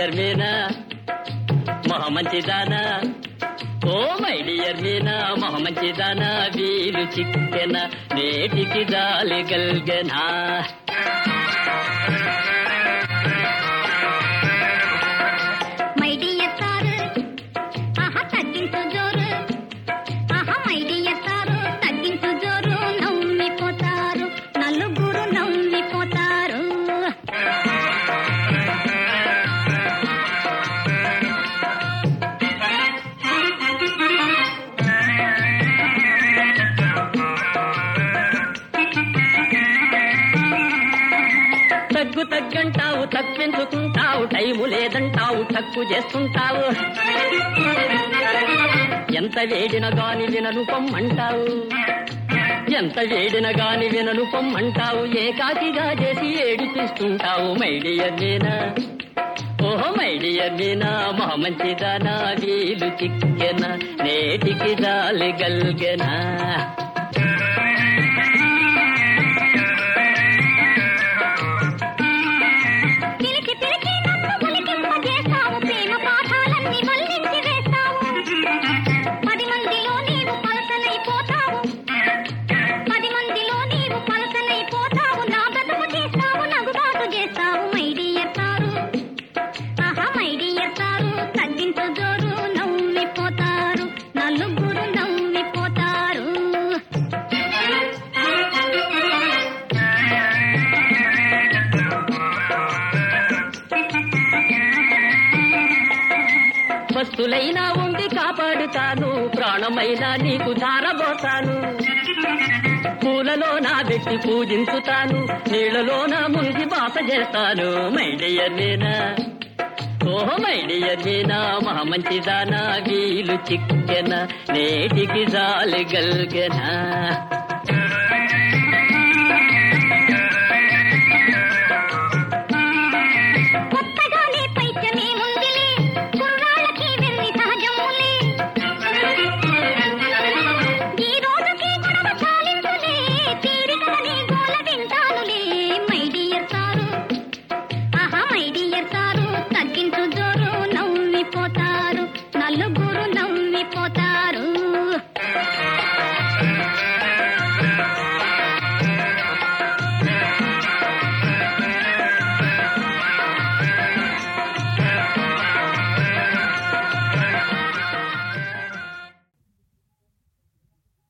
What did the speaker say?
dear Meena మొహ మంచిదానా oh my dear Meena మొహ మంచిదానా వీలు చిక్కెన నేటికి జాలి గల్గనా మై డియర్ సారు ఆహా తగ్గించు జోరు ఆహా మై డియర్ సారు తగ్గించు జోరు నవ్విపోతారు నలుగురు నవ్విపోతారు తగ్గు తగ్గంటావు తప్పించుకుంటావు టైము లేదంటావు తక్కు చేస్తుంటావు ఎంత వేడిన గాని వినను పొమ్మంటావు ఎంత వేడిన గాని వినను పొమ్మంటావు ఏకాకిగా చేసి ఏడిపిస్తుంటావు మైడియర్ మీనా ఓహో మైడియర్ మీనా మా మంచిదానా వీలు చిక్కెన నేటికి జాలి గల్గెనా పిలిచి పిలిచి నన్ను ఉలికింపజేస్తావు ప్రేమ పాఠాలన్నీ వల్లించి వేస్తావు పది మందిలో నీవు పలసనైపోతావు పది మందిలో నీవు పలసనైపోతావు నా బ్రతుకు చేస్తావు నగుబాటు చేస్తావు మై డియర్ సారు ఆహా మై డియర్ సారు తగ్గించు జోరు నవ్విపోతారు నలుగురు నవ్విపోతారు వస్తులైనా ఉండి కాపాడుతాను ప్రాణమైనా నీకు ధారబోతాను పూలలో నా పెట్టి పూజించుతాను నీళ్ళలో నా మునిగి బాస చేస్తాను మైడియర్ మీనా ఓహో మైడియర్ మీనా మహా మంచిదానా వీలు చిక్కెన నేటికి జాలి గల్గెనా